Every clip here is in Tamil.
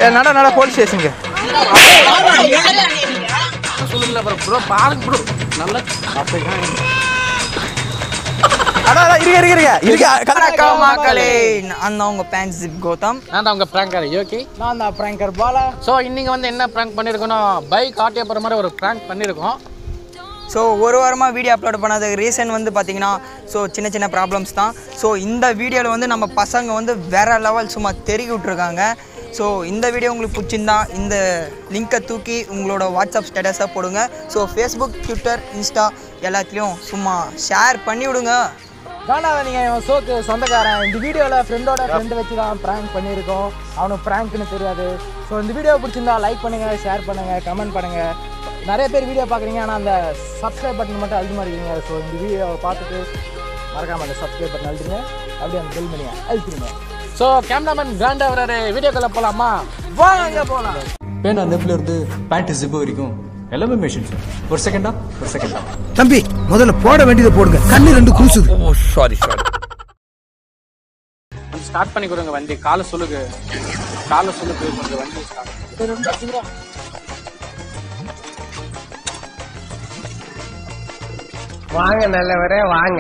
ஏ, நட நட போலீஸ் ஸ்டேஷனுக்கு சொல்லுங்களா ப்ரோ ப்ரோ பாருங்க ப்ரோ நல்ல அடா அடா, இருங்க இருங்க இருங்க இருங்க வணக்கம் மக்களே நான் தான் உங்கள் பேண்ட் ஜிப் கௌதம் நான் தான் உங்க பிராங்கர் யோகி நான் தான் பிராங்கர் பாலா ஸோ இன்னைக்கு வந்து என்ன ப்ராங்க் பண்ணியிருக்கோம்னா பைக் ஆட்டிய போகிற மாதிரி ஒரு ப்ராங்க் பண்ணியிருக்கோம் ஸோ ஒரு வாரமாக வீடியோ அப்லோட் பண்ணாததுக்கு ரீசன் வந்து பார்த்தீங்கன்னா ஸோ சின்ன சின்ன ப்ராப்ளம்ஸ் தான் ஸோ இந்த வீடியோவில் வந்து நம்ம பசங்க வந்து வேற லெவல் சும்மா தெருக்கி விட்ருக்காங்க ஸோ இந்த வீடியோ உங்களுக்கு பிடிச்சிருந்தா இந்த லிங்கை தூக்கி உங்களோட வாட்ஸ்அப் ஸ்டேட்டஸாக போடுங்க ஸோ ஃபேஸ்புக் ட்விட்டர் இன்ஸ்டா எல்லாத்துலேயும் சும்மா ஷேர் பண்ணி விடுங்க காணாத நீங்கள் சோக்கு சொந்தக்காரன் இந்த வீடியோவில் ஃப்ரெண்டோட ஃப்ரெண்டு வச்சு தான் ப்ராங்க் பண்ணியிருக்கோம் அவனுக்கு ப்ராங்க்னு தெரியாது ஸோ இந்த வீடியோ பிடிச்சிருந்தா லைக் பண்ணுங்கள் ஷேர் பண்ணுங்கள் கமெண்ட் பண்ணுங்கள் நிறைய பேர் வீடியோ பார்க்குறீங்க ஆனால் அந்த சப்ஸ்கிரைப் பட்டன் மட்டும் அழுத்தி மாட்டேங்கிறீங்க ஸோ இந்த வீடியோவை பார்த்துட்டு மறக்காமல் அந்த சப்ஸ்கிரைப் பட்டன் அழுத்துங்க அப்படியே அந்த பெல் பண்ணிங்க அழுத்திடுங்க ஸோ கேமராமேன் கிராண்டா வராரு வீடியோக்குள்ள போகலாமா வாங்க போகலாம் பேண்ட் அந்த இடத்துல இருந்து பேண்ட் ஜிப்பு வரைக்கும் எல்லாமே மிஷின் சார் ஒரு செகண்டா ஒரு செகண்டா தம்பி முதல்ல போட வேண்டியதை போடுங்க கண்ணு ரெண்டு கூசுது ஓ சாரி சாரி கொஞ்சம் ஸ்டார்ட் பண்ணி கொடுங்க வண்டி காலை சொல்லுங்க காலை சொல்லுங்க கொஞ்சம் வண்டி ஸ்டார்ட் வாங்க நல்லவரே வாங்க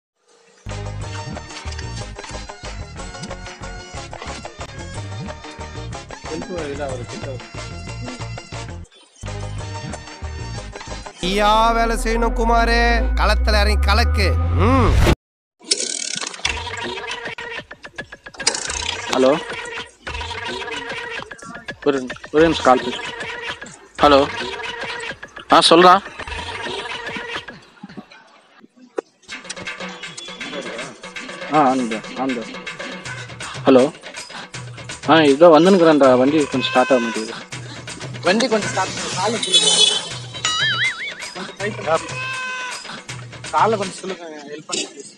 ஐயா வேலை செய்யணும் குமாரே களத்துல இறங்கி கலக்கு ம் ஹலோ ஒரு ஒரு நிமிஷம் கால் பேசு ஹலோ ஆ சொல்றா ஆ அந்த அந்த ஹலோ ஆ இதோ வந்துனுக்குறேன்டா வண்டி கொஞ்சம் ஸ்டார்ட் ஆக மாட்டேங்குது வண்டி கொஞ்சம் ஸ்டார்ட் காலை சொல்லுங்க கொஞ்சம் try பண்ணு. காலை கொஞ்சம் சொல்லுங்க ஹெல்ப் பண்ணி please.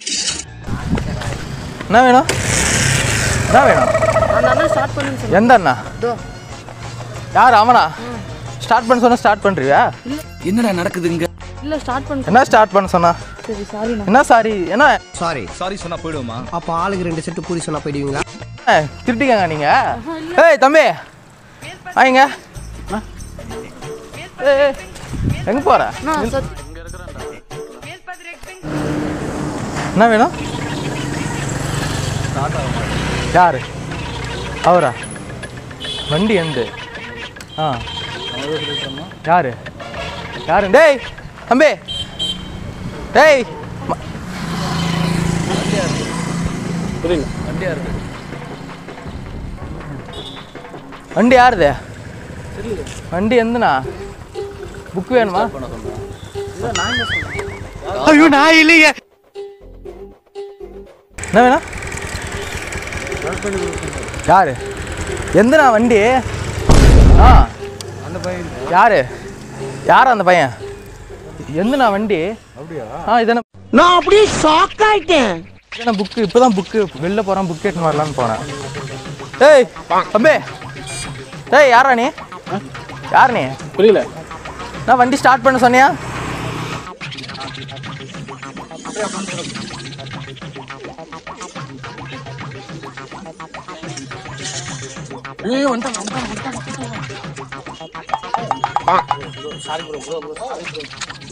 என்ன வேணும் என்ன வேணும் எந்த அண்ணா யார் அவனா ஸ்டார்ட் பண்ண சொன்னா ஸ்டார்ட் பண்றியா என்னடா நடக்குதுங்க இல்ல ஸ்டார்ட் பண்ண என்ன ஸ்டார்ட் பண்ண சொன்னா சரி சாரி என்ன சாரி என்ன சாரி சாரி சொன்னா போயிடுவோமா அப்ப ஆளுக்கு ரெண்டு செட்டு பூரி சொன்னா போயிடுவீங்களா ஏய், திருட்டிக்கங்க நீங்க ஏய் தம்பி வாங்க ஏய் ஏய், எங்க போற நான் சத்- என்ன வேணும் யாரு அவரா வண்டி எந்த ஆ யாரு யாரு டேய் தம்பி டேய் ம- புரியல வண்டி யாருது வண்டி எந்தனா புக் வேணுமா ஐயோ நான் இல்லையே என்ன வேணும் யாரு எந்தனா வண்டி ஆ அந்த பையன் யாரு யார் அந்த பையன் எந்தனா வண்டி அப்படியா ஆ இதென்ன நான் அப்படியே ஷாக் ஆயிட்டேன் இதென்ன புக்கு இப்போதான் புக்கு வெளில போகிறேன் புக் எடுத்துன்னு வரலான்னு போனேன் ஏய் தம்பி ஏய் யாரா நீ யார் நீ புரியல நான் வண்டி ஸ்டார்ட் பண்ண சொன்னியா ஏய் வந்துட்டான் வந்துட்டான் வந்துட்டான் sorry bro bro bro sorry bro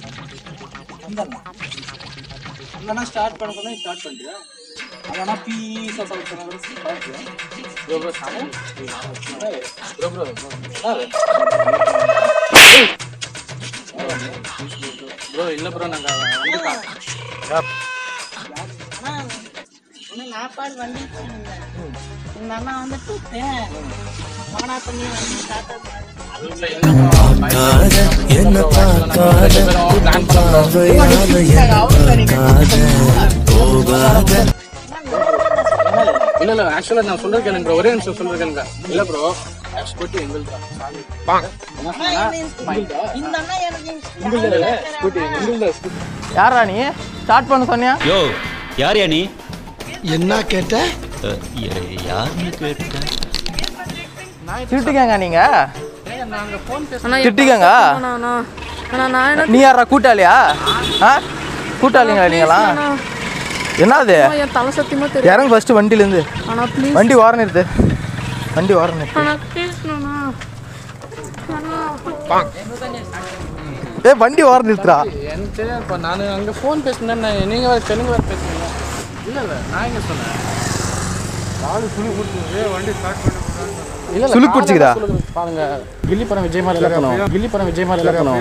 இல்லைனா ஸ்டார்ட் பண்ண சொன்னா ஸ்டார்ட் பண்ணிட்டியா அதனா பீஸா சவுண்ட் பண்ண வரை start bro bro sorry bro bro bro இல்லை ப்ரோ நாங்கள் வந்துட்டோம் நான் பால் வண்டி போயிருந்தேன் இந்த அண்ணா வந்துட்டு மாடா பண்ணி வண்டி ஸ்டார்ட் என்ன இல்ல இல்ல ஆக்சுவலா நான் சொல்றது கேளுங்க ஒரே நிமிஷம் சொல்றது கேளுங்க இல்ல ப்ரோ ஸ்கூட்டி எங்களுக்கு இந்த அண்ணா எனக்கு ஸ்கூட்டி எங்களுக்கு ஸ்கூட்டி யாரா நீ ஸ்டார்ட் பண்ண சொன்னியா யோ யார் யா நீ என்ன கேட்ட அஹ், ய- யாருன்னு கேட்ட திட்டுக்கங்க நீங்க அண்ணா திட்டிக்கங்க அண்ணா, அண்ணா அண்ணா நான் என்ன நீ யாரா கூட்டாளியா ஆ கூட்டாளிங்களா நீங்களாம் அண்ணா, என்னது அண்ணா, என் தலை சத்தியமா தெரியும் இறங்கு ஃபர்ஸ்ட் வண்டியிலேருந்து அண்ணா ப்ளீஸ் வண்டி ஓரம் நிறுத்து வண்டி ஓரம் நிறுத்து அண்ணா ப்ளீஸ் அண்ணா ஏ வண்டி ஓர நிறுத்துறா எனக்கு தெரியாது இப்போ நான் அங்கே ஃபோன் பேசினேன் நீங்கள் வேறு தெலுங்கு வேறு பேசுனீங்க இல்லை இல்லை நான் எங்கே சொன்னேன் காலு சுழி கொடுத்து வண்டி ஸ்டார்ட் பண்ணி இல்ல இல்ல, சுளுக்கு பிடிச்சிக்குதா? காலையில சுளுக்கு பாருங்க கில்லி படம் விஜய் மாதிரி இலக்கணும் கில்லி படம் விஜய் மாதிரி இலக்கணும்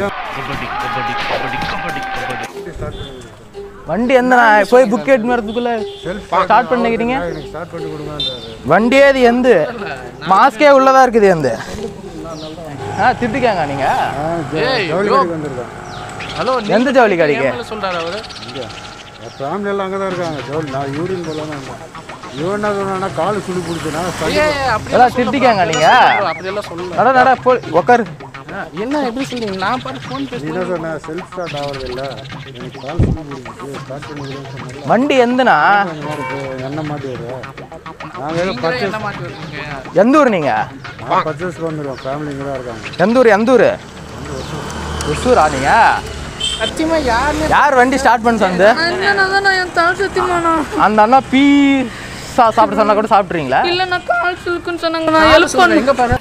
வண்டி எந்த நான் போய் புக் எட்டு வரதுக்குள்ள ஸ்டார்ட் பண்ணிக்கிறீங்க எனக்கு ஸ்டார்ட் பண்ணி கொடுங்கன்றாரு வண்டியே இது எந்த மாஸ்கே உள்ளதா இருக்குது எந்த ஆ திட்டுக்காங்க நீங்க ஏய், ஜவுளி யோ. கடைக்கு வந்திருக்கேன் ஹலோ எந்த ஜவுளி கடைக்கு? சொல்றாரு அவரு இங்கே என் ஃபேமிலி எல்லாம் அங்கே தான் இருக்காங்க ஜவுளி நான் யூரின் போகலான்னு இருந்தேன் இவன் என்ன சொன்னா காலு சுழி பிடிச்சினா எல்லாம் திட்டிக்காங்க நீங்க அப்படியெல்லாம் சொல்லல நட நட போ உக்காரு ஆ, என்ன எப்படி சொல்றீங்க நான் பாரு ஃபோன் நீ பேசுறேன் என்ன சொன்ன செல்ஃப் ஸ்டார்ட் ஆகிறது இல்லை எனக்கு கால் சுழி பிடிச்சிச்சு ஸ்டார்ட் பண்ணி விடுன்னு சொன்னேன் வண்டி எந்தனா என்ன மாட்டி வர நாங்கள் ஏதோ பர்ச்சேஸ் என்ன மாட்டி வருவீங்க எந்த ஊர் நீங்க நான் பர்ச்சேஸ்க்கு வந்துடுவோம் ஃபேமிலி இங்கே தான் இருக்காங்க எந்த ஊர் எந்த ஊர் ஒசூரா நீங்க சத்தியமா யாருன்னு யார் வண்டி ஸ்டார்ட் பண்ண சொன்னது என்னன்னா தான் நான் என் தலை சத்தியமாண்ணா அந்த அண்ணா பீ சா- சாப்பிட சொன்னா கூட சாப்பிட்றீங்களா இல்ல நான் கால் சிலுக்குன்னு சொன்னாங்க நான் ஹெல்ப் பண்ண எங்க பாரு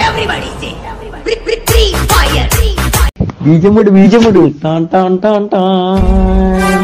பீஜமுடு பீஜமுடு டான் டான் டான் டான்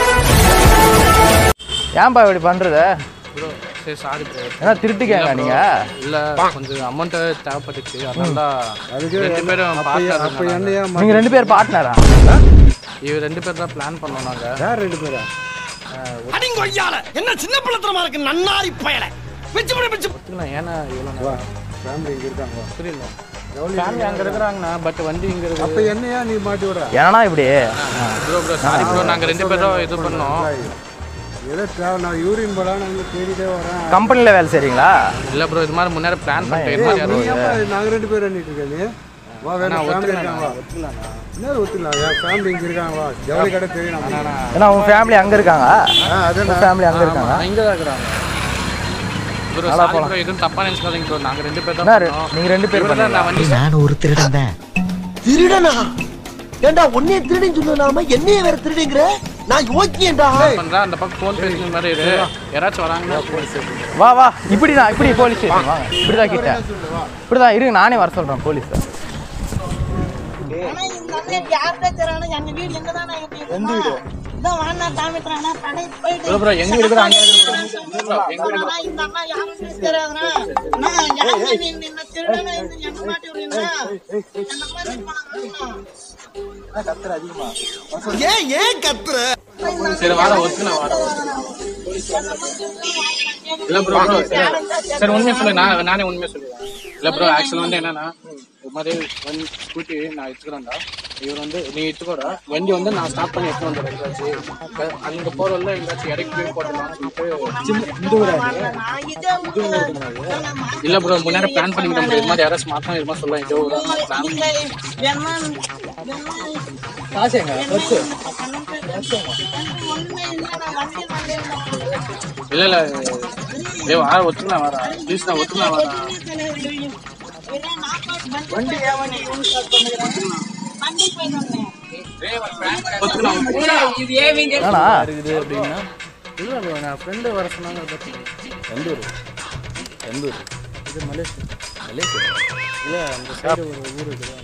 ஏன்பா இப்படி பண்றது ப்ரோ சரி சாரி ப்ரோ ஏன்னா திருட்டிக்காங்க நீங்க இல்ல கொஞ்சம் அமௌண்ட் தேவைப்பட்டுச்சு அதனால தான் அதுக்கு ரெண்டு பேரும் அப்போ பார்ட்னர் என்னையா நீங்க ரெண்டு பேர் பார்ட்னரா இவ ரெண்டு பேர் தான் பிளான் பண்ணோம் நாங்க யார் ரெண்டு பேரா என்ன சின்ன பிள்ளத்தனமா இருக்கு நன்னாரி பயல பிச்சு பிடி பிச்சு ஒத்துக்கலாம் ஏன்னா இவ்வளோ வா ஃபேமிலி இங்கே இருக்காங்க வா புரியல ஃபேமிலி அங்க இருக்கிறாங்கண்ணா பட் வண்டி இங்க இருக்கு அப்போ என்னையா நீ மாட்டி விட ஏன்னா இப்படி ப்ரோ ப்ரோ சாரி ப்ரோ நாங்க ரெண்டு பேரும் இது பண்ணோம் ஏதோ ட்ராவல் நான் யூரின் போகலான்னு அங்கே தேடிட்டே வரேன் கம்பெனில வேலை செய்றீங்களா இல்ல ப்ரோ இது மாதிரி முன்னாடி பிளான் பண்ணிட்டேன் இது ஏய், மாதிரி நீ யாரும் ஏன்ப்பா நாங்க ரெண்டு பேரும் எண்ணிட்டு இருக்க நீ வா வேணா நான் ஃபேமிலி ஒத்துக்கலண்ணா, இருக்காங்க வா என்ன ஒத்துக்கலாம் என் ஃபேமிலி இங்கே இருக்காங்க வா ஜவுளி கடை தெரியும் நம்ம. ஏன்னா உங்க ஃபேமிலி அங்க இருக்காங்க ஆ அதான் ஃபேமிலி அங்க இருக்காங்க இங்க தான் இருக்கிறாங்க ப்ரோ நல்லா சாரி போலாம். ப்ரோ எதுவும் தப்பா நினைச்சுக்காதீங்க ப்ரோ நாங்க ரெண்டு பேர் தான் என்ன பண்ணோம். நீங்க ரெண்டு பேர் இவரு தான் நான் வண்டி நான் ஒரு திருடன் தான் திருடனா ஏண்டா உன்னைய திருடன் சொல்லாம என்னைய வேற திருடுங்கிற நான் யோக்கியேன்டா பண்றேன் அந்த பக்கம் ஃபோன் பேசுற மாதிரி இரு யாராச்சும் வராங்கன்னா வா வா இப்படி தான் இப்படி போலீஸ் ஸ்டேஷன் வாங்க இப்படி தான் கிட்ட இப்படி தான் இருங்க நானே வர சொல்றேன் போலீஸ் ஆனா இந்த அண்ணன் யாருக்கே தெரியல எங்க வீடு எங்க தானே இருக்கு இதான் வாண்ணா காமிக்கிறானா கடை போயிட்டு ப்ரோ எங்க இருக்கிற அங்க ஆனா இந்த அண்ணா யாருக்குமே தெரியாதுண்ணா நான் யாருமே நீ நின்ன திருடனா இருந்து என்ன மாட்டி விடுறீங்களா என்ன மாதிரி போனாங்க ஏன் ஏன் கத்துற சரி வாடா ஒத்துக்கலாம் வாடா இல்ல ப்ரோ ப்ரோ சரி உண்மையை சொல்லு நான் நானே உண்மையை சொல்லுவேன் இல்ல ப்ரோ ஆக்சுவல் வந்து என்னன்னா இது மாதிரி வண்டி ஸ்கூட்டி நான் எடுத்துக்கிறேன்டா இவர் வந்து நீ எடுத்துக்கோடா வண்டி வந்து நான் ஸ்டார்ட் பண்ணி எடுத்து வந்துடுறேன் எங்காச்சும் அங்க போற வரல எங்காச்சும் இறக்கி போய் போட்டுலாம் சொல்லிட்டு சின்ன இந்த ஊரா இது? நான் இதே ஊர்ல இல்ல ப்ரோ முன்னாடி பிளான் பண்ணிக்கிட்டோம் bro. இது மாதிரி யாராச்சும் மாத்தம் இது மாதிரி சொல்லலாம் இதோ ஒரு பிளான் நீங்க வேணா வேணா காசு எங்க வச்சு ஒண்ணுமே இல்லை நான் வண்டி நல்ல இல்ல இல்ல ஏ வா ஒத்துக்கலாம் வரா ப்ளீஸ் நான் ஒத்துக்கலாம் வரா வண்டி வண்டி வண்டி போயிட்டு என்னண்ணா இருக்குது அப்படின்னா இல்ல bro, நான் ஃப்ரெண்டு வர சொன்னாங்க அதை பத்தி. எந்த ஊர் எந்த ஊர் இது மலேசியா மலேசியா இல்ல அந்த சைடு ஒரு ஊர் இருக்குது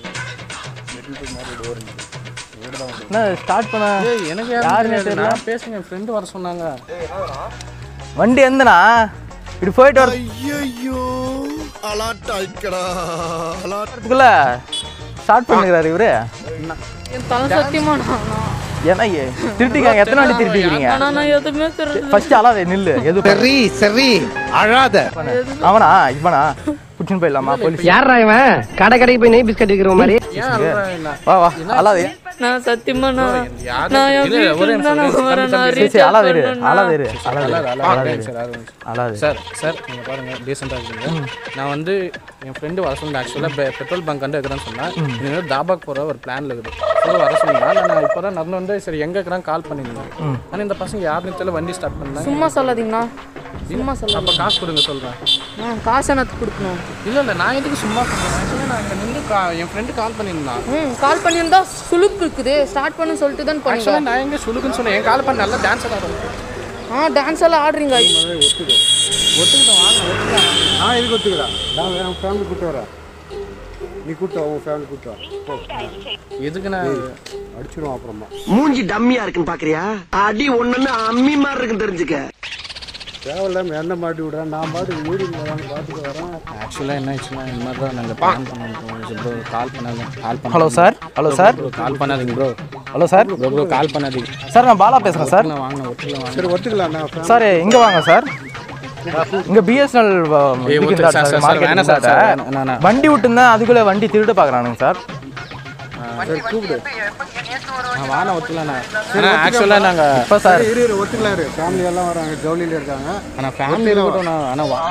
என்ன ஸ்டார்ட் பண்ண ஏய், எனக்கு யாருன்னே யாருன்னு தெரியல. தெரியல நான் பேசுங்க ஃப்ரெண்டு வர சொன்னாங்க வண்டி எந்தனா இப்படி போயிட்டு வர ஐயோ அலாட்டாய்க்கடா அலாட் வரதுக்குள்ள ஸ்டார்ட் பண்ணுகிறாரு இவரு என் தலை சத்தியமாண்ணா ஏன்னா ஏ- திருட்டிக்காங்க எத்தனை வாட்டி திருட்டிக்கிறீங்க ஆனா நான் எதுவுமே தெரியல ஃபர்ஸ்ட் அழாத நில்லு எது சரி சரி அழாத அவனா இவனா புடிச்சுன்னு போயிடலாமா போலீஸ் யாரா இவன் கடை கடைக்கு போய் நெய் பிஸ்கட் விற்கிற மாதிரி ஏன் அழுறா என்ன? வா வா அழாதே நான் சத்தியமா நான் யாரு- நான் என் இல்ல, ஒரே வீட்டுல தான் நிமிஷம், நான் வரேன் நான் தம்பி, சரி சரி ரீசார்ஜ் அழாத இரு பண்ணணும்னா அழாத இரு அழாத அழாத, இரு அழாத, அழாத அழாத, இரு சார், அழாத. அழாத சார் சார் நீங்க பாருங்க டீசெண்டாக இருக்கீங்க நான் வந்து என் ஃப்ரெண்டு வர சொன்னேன் ஆக்சுவலாக பெட்ரோல் பங்க் வந்து இருக்கிறேன்னு சொன்னேன் நீங்க வந்து தாபாக் போகிற ஒரு பிளான்ல இருக்குது ஸோ வர சொன்னீங்க நான் இப்போ தான் நடந்து வந்து சரி எங்கே இருக்கிறான் கால் பண்ணியிருந்தேன் ஆனால் இந்த பசங்க யாருன்னு தெரியல வண்டி ஸ்டார்ட் பண்ணாங்க சும்மா சொல்லாதீங்கண்ணா சும்மா அப்போ சொல்லாதீங்க காசு கொடுங்க சொல்கிறேன் நான் காசு எனக்கு கொடுக்கணும் இல்லை இல்லை நான் எதுக்கு சும்மா சொல்கிறேன் ஆக்சுவலாக நான் இங்கே நின்று கா என் ஃப்ரெண்டு கால் பண்ணியிருந்தான் ம் கால் பண்ணியிருந்தா சுளுக்கு இருக்குது ஸ்டார்ட் பண்ணு சொல்லிட்டு தான் பண்ணீங்க ஆக்சுவலாக நான் எங்கே சுழுக்குன்னு சொன்னேன் என் கால் பண்ண நல்லா டான்ஸ் ஆடாது ஆ டான்ஸ் எல்லாம் ஆடுறீங்க ஒத்துக்கிட்டோம் வாங்க ஒத்துக்கலாம் நான் இதுக்கு ஒத்துக்கிறேன் நான் என் ஃபேமிலி கூட்டு வரேன் நீ கூட்டு உன் ஃபேமிலி கூட்டு வா. போ எதுக்கு நான் அடிச்சிருவோம் அப்புறமா மூஞ்சி டம்மியா இருக்குன்னு பாக்குறியா அடி ஒண்ணுன்னு அம்மி மாதிரி இருக்குன்னு தெரிஞ்சுக்க தேவையில்லாம என்ன மாட்டி விடுறேன் நான் பாட்டு யூரின் போகலான்னு பார்த்துட்டு வரேன் ஆக்சுவலாக என்ன ஆச்சுன்னா இந்த மாதிரி தான் நாங்கள் பிளான் பண்ணோம் ப்ரோ கால் பண்ணாதீங்க கால் பண்ண hello sir hello sir bro call பண்ணாதீங்க bro hello sir bro bro call பண்ணாதீங்க சார் நான் பாலா பேசுகிறேன் சார் நான் வாங்கின ஒட்டில வாங்க சரி ஒத்துக்கலாம் நான் சார் இங்கே வாங்க சார் இங்கே பிஎஸ்என்எல் ஏய், ஒத்து- சார், சார், சார், வேணாம் சார், சார், வேணாம், வேணாம், வேணாம். வண்டி விட்டுருந்தேன் அதுக்குள்ளே வண்டி திருட பார்க்குறானுங்க சார் சரி கூப்பிடு நான் வாங்க ஒத்துலாம் ஆனால் ஆக்சுவலாக நாங்கள் இப்போ சார் இரு இரு ஒத்துக்கலாம் இரு ஃபேமிலி எல்லாம் வராங்க ஜவுளியில் இருக்காங்க ஆனால் ஃபேமிலி இருக்கட்டும் நான் ஆனால் வா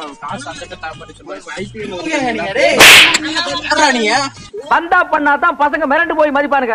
பந்தா பண்ணாதான் பசங்க மிரண்டு போய் மதிப்பானுங்க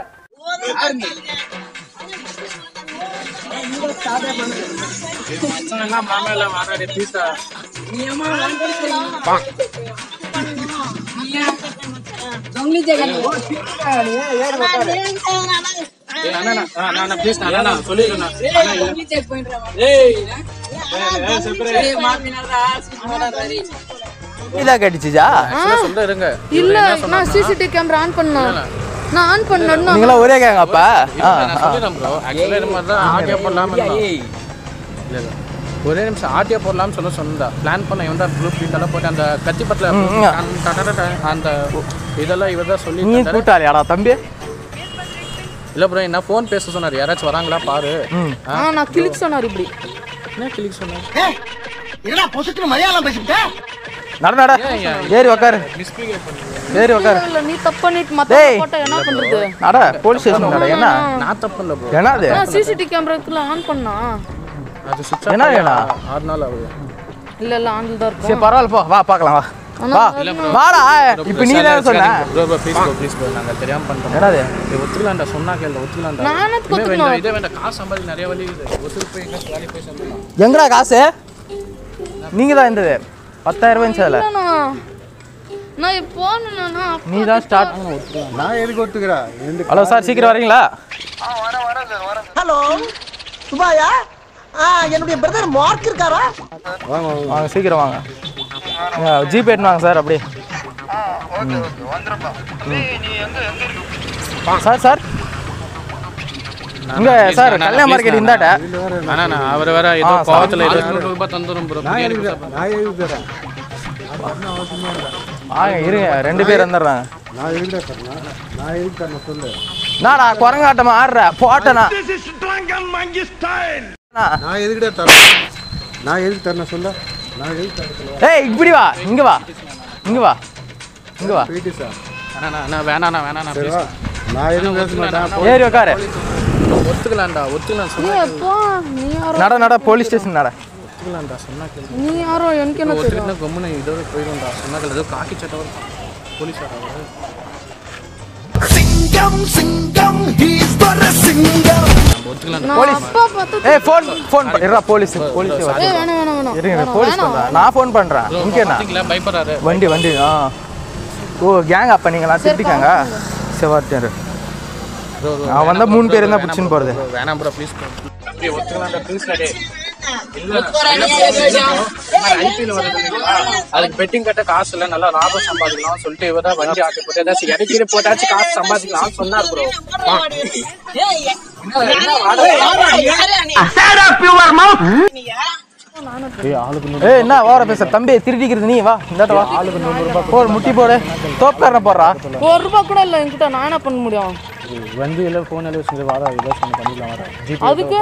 இதாக கடிச்சிச்சா சொல்ல இருங்க இல்ல நான் சிசிடிவி கேமரா ஆன் பண்ணேன் நான் ஆன் பண்ணேன் நீங்களாம் ஒரே கேங்க அப்பா ஆ நான் சொல்லிடுறேன் ப்ரோ ஆக்சுவலாக இந்த மாதிரி தான் ஆட்டியா போடலாம்னு இல்லை இல்லை ஒரே நிமிஷம் ஆட்டியா போடலாம்னு சொல்ல சொன்னா பிளான் பண்ண இவன் தான் ப்ளூ பிரிண்ட் எல்லாம் போட்டு அந்த கத்தி பட்டில் அந்த இதெல்லாம் இவர் தான் சொல்லி நீ கூட்டாளியாடா தம்பி இல்லை ப்ரோ என்ன ஃபோன் பேச சொன்னார் யாராச்சும் வராங்களா பாரு ஆ நான் கிளிக் சொன்னார் இப்படி என்ன கிளிக் சொன்னார் என்னடா பொசுக்கு மலையாளம் பேசிக்கிட்ட நட நட ஏறி உக்காரு ஏறி உக்காரு இல்ல நீ தப்பு பண்ணிட்டு மத்த டேய். போட்டா என்ன பண்றது நட போலீஸ் ஸ்டேஷன் நட என்ன நான் தப்பு இல்லை ப்ரோ என்ன அது நான் சிசிடிவி கேமராக்குள்ள ஆன் பண்ணா அது சுவிட்ச் என்ன வேணா? ஆறு நாள் ஆகுது இல்ல இல்ல ஆன்ல தான் சரி இருக்கும் பரவாயில்ல போ வா பார்க்கலாம் வா ஆனா வா வரணும். வாடா இப்போ நீ என்ன சொன்ன bro bro please bro please bro நாங்கள் தெரியாமல் பண்ணுறோம் என்னது இது ஒத்துக்கலாம்டா சொன்னா கேள்வி ஒத்துக்கலாம்டா நான் என்ன இதே ஒத்துக்கணும்? வேண்டாம் இதே வேண்டாம் காசு சம்பாதிக்க நிறைய வழி இருக்குது ஒத்துக்கு போய் எங்கே வேலைக்கு போய் சம்பளம் எங்கடா காசு நீங்க தான் இருந்தது பத்தாயிரம் ரூபாய் இருந்துச்சு அதில் இல்லண்ணா. நான் இப்போ போனேன்னா நீ தான் ஸ்டார்ட் நான் எதுக்கு ஒத்துக்கிறேன் எந்த ஹலோ சார் சீக்கிரம் வரீங்களா ஹலோ சுபாயா ஆ, என்னுடைய பிரதர் மார்க் இருக்காரா வாங்க வாங்க வாங்க சீக்கிரம் வாங்க ஜிபே எடுத்து வாங்க சார் அப்படியே ம். சார் சார் இங்க சார் கல்யாண மார்க்கெட் இந்தாட்ட அண்ணா நான் அவர் வேற ஏதோ ஆ, கோவத்தில் சாப்பிட்டு ஏதோ நூறு ரூபாய் தந்துடும் ப்ரோ நான் எதுக்கு நான் எதுக்கு தரேன் வாங்க இருங்க ரெண்டு பேர் வந்துடுறாங்க நான் எதுக்கு தரேன் நான் எதுக்கு தரேன் சொல்லு நாடா குரங்காட்டமா ஆடுற போட்டனா நான் எதுக்குடா தரேன் நான் எதுக்கு தரேன் சொல்ல நான் எதுக்கு தரேன் சொல்ல ஏய் இப்படி வா இங்க வா இங்க வா இங்க வா போயிட்டு சார் அண்ணா அண்ணா வேணாண்ணா வேணாண்ணா சரி please. வா நான் எதுவும் பேச மாட்டேன் ஏறி உக்காரு ஒத்துக்கலாம்டா ஒத்துக்கலாம் சொன்னா ஏய், அப்பா நீ யாரோ நட நட போலீஸ் ஸ்டேஷன் நட ஒத்துக்கலாம்டா சொன்னா கேள்வி நீ யாரோ எனக்கு என்ன தெரியும் ஒத்துக்கிட்டு கம்முன்னு இதோட போயிடும்டா சொன்னா கேள்வி ஏதோ காக்கி சட்டை வரும் போலீஸ் சட்டை வரும் சிங்கம் சிங்கம் ஹீஸ் வர சிங்கம் நம்ம ஒத்துக்கலாம் நான் அப்பா பார்த்து ஏய் ஃபோன் ஃபோன் இருடா போலீஸ் போலீஸ் ஏய் வேணாம் வேணாம் வேணாம் இருங்க வேணாம், போலீஸ் வேணாம். பண்றேன் நான் ஃபோன் பண்றேன் இங்க என்ன பார்த்தீங்களா பயப்படுறாரு வண்டி வண்டி ஆ ஓ கேங் அப்ப நீங்களா திட்டிக்காங்க சிவார்த்தியாரு ப்ரோ நான் வந்தா மூணு பேர் இருந்தா பிடிச்சின்னு போறது வேணாம் ப்ரோ ப்ளீஸ் ப்ரோ அப்படியே ஒத்துக்கலாம்டா ப்ளீஸ் டே அதுக்கு பெட்டிங் கட்ட காசு இல்ல நல்லா லாபம் சம்பாதிக்கலாம் சொல்லிட்டு இவர் தான் வண்டி ஆட்டி போட்டு ஏதாச்சும் இறக்கி போட்டாச்சும் காசு சம்பாதிக்கலாம் சொன்னார் ப்ரோ ஏய் என்ன வார பேச தம்பி திருடிக்கிறது நீ வா இந்தாட்ட வா ஆளுக்கு நூறு ரூபாய் போடு முட்டி போடு தோப்புக்காரனை போடுறா ஒரு ரூபாய் கூட இல்லை என்கிட்ட நான் என்ன பண்ண முடியும் வந்து இல்லை ஃபோன் எல்லாம் வச்சு வர ஏதாச்சும் பண்ணிக்கலாம் வர ஜிபே அதுக்கு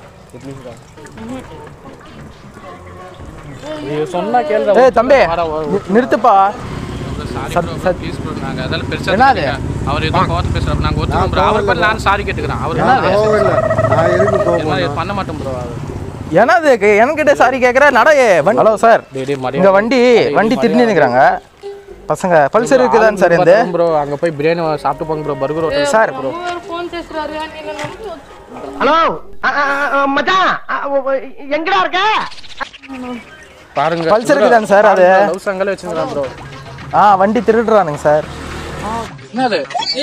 சொன்னா கேள்வி ஏய் தம்பி நி- நிறுத்துப்பா சத்- சத்- ப்ளீஸ் ப்ரோ நாங்க அதெல்லாம் பெருசா என்னது? எடுத்துக்கல. அவர் ஏதோ கோவத்தை பேசுறாரு நாங்க ஒத்துக்கோம் ப்ரோ அவர் பண்ண நான் சாரி கேட்டுக்கிறேன் அவர் கோவம் இல்லை நான் எதுக்கு இது கோவம் மாதிரி பண்ண மாட்டோம் ப்ரோ என்னது கே- என்கிட்ட சாரி கேட்குற நடைய ஹலோ சார் இங்க வண்டி வண்டி திருடி நிற்கிறாங்க பசங்க பல்சர் இருக்குதான்னு சார் இந்த ப்ரோ அங்க போய் பிரியாணி சாப்பிட்டு போங்க bro burger hotel sir bro phone பேசுறாரு நீங்க நம்பி வச்சு- ஹலோ மச்சான் அ, ஒ, ஒ, எங்கடா இருக்க பாருங்க பல்சர் இருக்குதாங்க சார் அது லவ் சங்கல வச்சுக்கிறான் ப்ரோ ஆ வண்டி திருடுறானுங்க சார் என்னது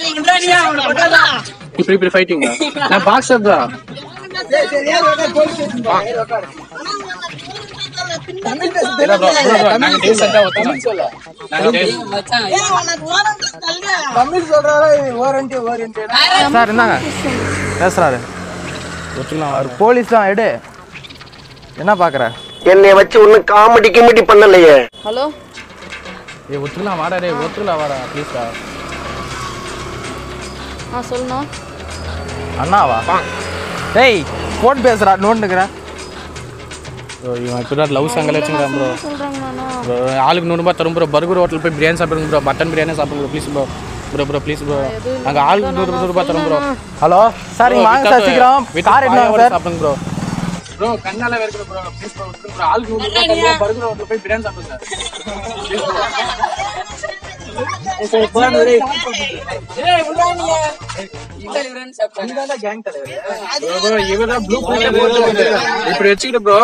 இப்படி இப்படி ஃபைட்டிங் நான் பாக்ஸர் தான் தமிழ் இல்ல bro, bro, bro, நாங்க decent ஆ ஒத்துக்கலாம். நாங்க decent- ஏய், உனக்கு வாரண்டி தள்ளுங்க. தமிழ் சொல்றாரா ஓரண்டி ஓரண்டி சார் என்னங்க பேசுறாரு அவர் போலீஸ் தான் எடு என்ன பார்க்குற என்னை வச்சு ஒன்னும் காமெடி கிமெடி பண்ணலையே ஹலோ ஏய் ஒத்துக்கலாம் வாடா டேய் ஒத்துக்கலாம் வாடா ப்ளீஸ்டா ஆ சொல்லுண்ணா அண்ணாவா டேய் ஃபோன் பேசுறா நோண்டுக்கிறேன் ப்ரோ இவன் இப்படி லவ் சாங்கெல்லாம் வச்சுக்கிறான் ப்ரோ சொல்கிறாங்கண்ணா ப்ரோ ஆளுக்கு நூறுரூபா தரும் ப்ரோ பர்கர் ஹோட்டல் போய் பிரியாணி சாப்பிடுங்க ப்ரோ மட்டன் பிரியாணி சாப்பிடுங்க please bro bro bro please bro அங்கே ஆளுக்கு நூறு நூறு ரூபாய் தரும் ப்ரோ ஹலோ சார் இங்க வாங்க சார் சீக்கிரம் கார் எடுங்க சார் சாப்பிடுங்க ப்ரோ ப்ரோ கண்ணால வேர்க்கிற ப்ரோ ப்ளீஸ் ப்ரோ ப்ரோ ஆளுக்கு நூறு ரூபாய் தரும் பர்கர் ஹோட்டல் போய் பிரியாணி சாப்பிடுங்க இப்படி வச்சுக்கிட்டு ப்ரோ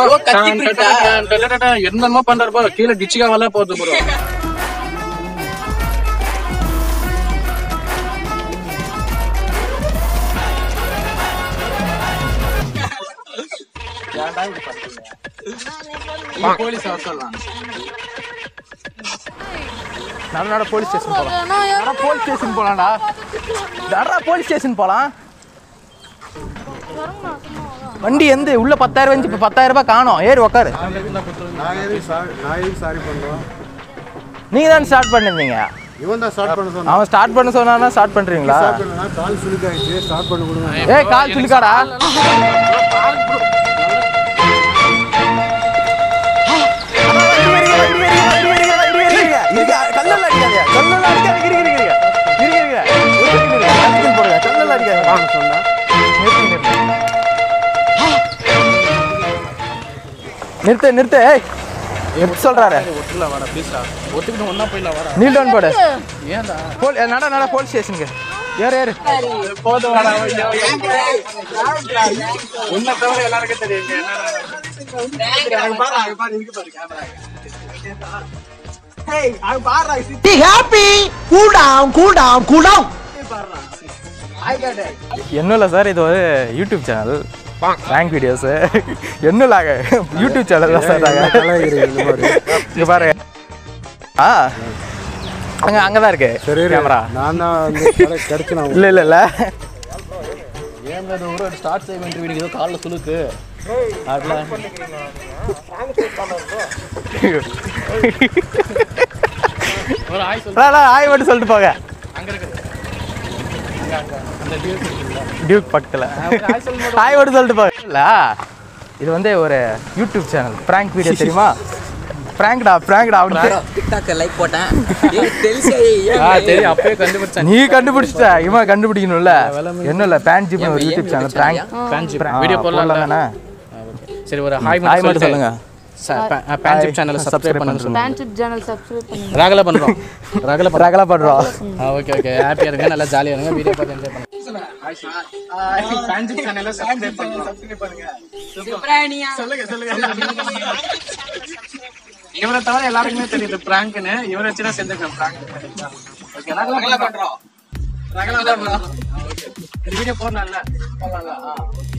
என்னமோ பண்றாரு ப்ரோ கீழே டிச்சுக்கா வரல போகுது ப்ரோ போலீஸ் வர சொல்லலாம் நட நட போலீஸ் ஸ்டேஷன் போலாம் நட போலீஸ் ஸ்டேஷன் போலாம்டா நடா போலீஸ் ஸ்டேஷன் போலாம் வண்டி எந்த உள்ள பத்தாயிரம் வந்து இப்போ பத்தாயிரம் ரூபாய் காணோம் ஏறி உக்காரு நான் எதுக்கு சாரி நான் எதுக்கு சாரி பண்ணுறோம் நீங்க தான் ஸ்டார்ட் பண்ணிருந்தீங்க இவன் தான் ஸ்டார்ட் பண்ண சொன்னான் அவன் ஸ்டார்ட் பண்ண சொன்னா ஸ்டார்ட் பண்றீங்களா ஸ்டார்ட் பண்ணா கால் சுலுக்காயிடுச்சு ஸ்டார்ட் பண்ண கொடுங்க ஏய் கால் சுலுக்காடா கல்லெல்லாம் அடிக்காதீங்க கல்லெல்லாம் அடிக்காதீங்க இருங்க இருங்க இருங்க இருங்க இருங்க ஒரு second இருங்க கல்லெல்லாம் போடுங்க கல்லெல்லாம் அடிக்காதீங்க சொன்னா நிறுத்து நிறுத்து ஏய் எப்படி சொல்றாரு ஒத்துக்கலாம் வாடா ப்ளீஸ்டா ஒத்துக்கிட்டு ஒன்றா போயிடலாம் வாடா நீல் டவுன் போடு ஏன்டா போல் நட நட போலீஸ் ஸ்டேஷனுக்கு ஏறு ஏறு போதும் வாடா உன்னை தவிர எல்லாருக்கும் தெரியும் Be happy. Cool down, cool down, cool down. என்ன இல்லை சார் இது ஒரு யூடியூப் சேனல் ரேங்க் வீடியோஸ் என்ன இல்லாங்க யூடியூப் சேனல் தான் சார் நாங்கள் இங்கே பாருங்க ஆ அங்கே அங்கே தான் இருக்கு சரி கேமரா நான் தான் வந்து கிடைச்சு நான் இல்லை இல்லை இல்லை ஏன் அது ஒரு ஸ்டார்ட் செய்ய வீடியோ ஏதோ காலில் சுழுக்கு அதில் ஒரு ஆய் சொல்லு ஆய் மட்டும் சொல்லிட்டு போங்க அங்கே இருக்குது அங்கே அங்கே அந்த டியூஸ் இருக்குல்ல டியூக் பக்கத்தில் ஆய் சொல்லு ஆய் மட்டும் சொல்லிட்டு போங்க இல்லை இது வந்து ஒரு யூடியூப் சேனல் ப்ராங்க் வீடியோ தெரியுமா ப்ராங்க்டா ப்ராங்க்டா அப்படின்னு டிக்டாக் லைக் போட்டேன் ஆ தெரியும் அப்பயே கண்டுபிடிச்சேன் நீ கண்டுபிடிச்சிட்ட இவன் கண்டுபிடிக்கணும்ல என்ன இல்லை பேன் ஜிப் ஒரு யூடியூப் சேனல் ப்ராங்க் பேன்ஜி வீடியோ போடலாம் தானே சரி ஒரு ஹாய் ஹாய் மட்டும் சொல்லுங்க பேன்ஜிப் சேனலை சப்ஸ்கிரைப் பண்ணுங்க சொல்லுங்க பேன்சிப் சேனல் சப்ஸ்கிரைப் பண்ணுங்க ரகல பண்றோம் ரகல பண்றோம் ரகலா பண்றோம் ஆ ஓகே ஓகே ஹாப்பியா இருங்க நல்லா ஜாலியா இருங்க வீடியோ பார்த்து என்ஜாய் பண்ணுங்க பேன்ஜிப் சேனலை சப்ஸ்கிரைப் பண்ணுங்க சப்ஸ்கிரைப் பண்ணுங்க சொல்லுங்க சொல்லுங்க இவரை தவிர எல்லாருக்குமே தெரியுது பிராங்க்னு இவரை வச்சு தான் செஞ்சிருக்கேன் பிராங்க் ஓகே ரகல பண்றோம் ரகல பண்றோம் வீடியோ போடலாம்ல போடலாம்ல ஆ